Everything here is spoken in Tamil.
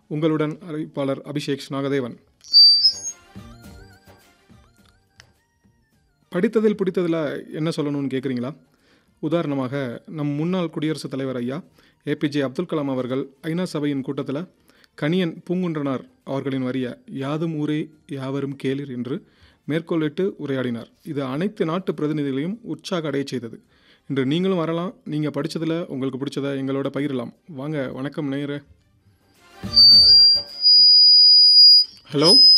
உங்களுடன் அறிவிப்பாளர் அபிஷேக் நாகதேவன் படித்ததில் பிடித்ததில் என்ன சொல்லணும்னு கேட்குறீங்களா உதாரணமாக நம் முன்னாள் குடியரசுத் தலைவர் ஐயா ஏபிஜே அப்துல் கலாம் அவர்கள் ஐநா சபையின் கூட்டத்தில் கணியன் பூங்குன்றனார் அவர்களின் வரிய யாதும் ஊரே யாவரும் கேளிர் என்று மேற்கோளிட்டு உரையாடினார் இது அனைத்து நாட்டு பிரதிநிதிகளையும் உற்சாக அடைய செய்தது இன்று நீங்களும் வரலாம் நீங்கள் படித்ததில் உங்களுக்கு பிடிச்சதை எங்களோட பகிரலாம் வாங்க வணக்கம் நேயரே ஹலோ